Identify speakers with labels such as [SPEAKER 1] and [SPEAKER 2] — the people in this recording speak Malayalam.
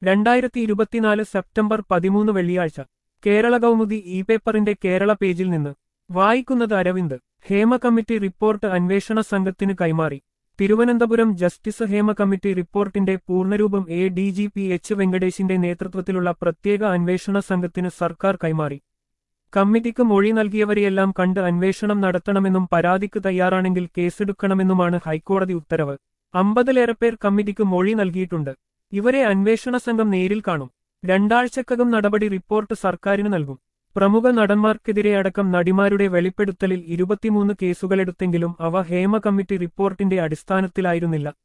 [SPEAKER 1] രണ്ടായിരത്തി ഇരുപത്തിനാല് സെപ്റ്റംബർ പതിമൂന്ന് വെള്ളിയാഴ്ച കേരള കൗമുദി ഇ പേപ്പറിന്റെ കേരള പേജിൽ നിന്ന് വായിക്കുന്നത് അരവിന്ദ് ഹേമ കമ്മിറ്റി റിപ്പോർട്ട് അന്വേഷണ സംഘത്തിന് കൈമാറി തിരുവനന്തപുരം ജസ്റ്റിസ് ഹേമ കമ്മിറ്റി റിപ്പോർട്ടിന്റെ പൂർണ്ണരൂപം A D G P H വെങ്കടേശിന്റെ നേതൃത്വത്തിലുള്ള പ്രത്യേക അന്വേഷണ സംഘത്തിന് സർക്കാർ കൈമാറി കമ്മിറ്റിക്ക് മൊഴി നൽകിയവരെയെല്ലാം കണ്ട് അന്വേഷണം നടത്തണമെന്നും പരാതിക്ക് തയ്യാറാണെങ്കിൽ കേസെടുക്കണമെന്നുമാണ് ഹൈക്കോടതി ഉത്തരവ് അമ്പതിലേറെ പേർ കമ്മിറ്റിക്ക് മൊഴി നൽകിയിട്ടുണ്ട് ഇവരെ അന്വേഷണ സംഘം നേരിൽ കാണും രണ്ടാഴ്ചക്കകം നടപടി റിപ്പോർട്ട് സർക്കാരിന് നൽകും പ്രമുഖ നടന്മാർക്കെതിരെ അടക്കം നടിമാരുടെ വെളിപ്പെടുത്തലിൽ ഇരുപത്തിമൂന്ന് കേസുകളെടുത്തെങ്കിലും അവ ഹേമ കമ്മിറ്റി റിപ്പോർട്ടിന്റെ അടിസ്ഥാനത്തിലായിരുന്നില്ല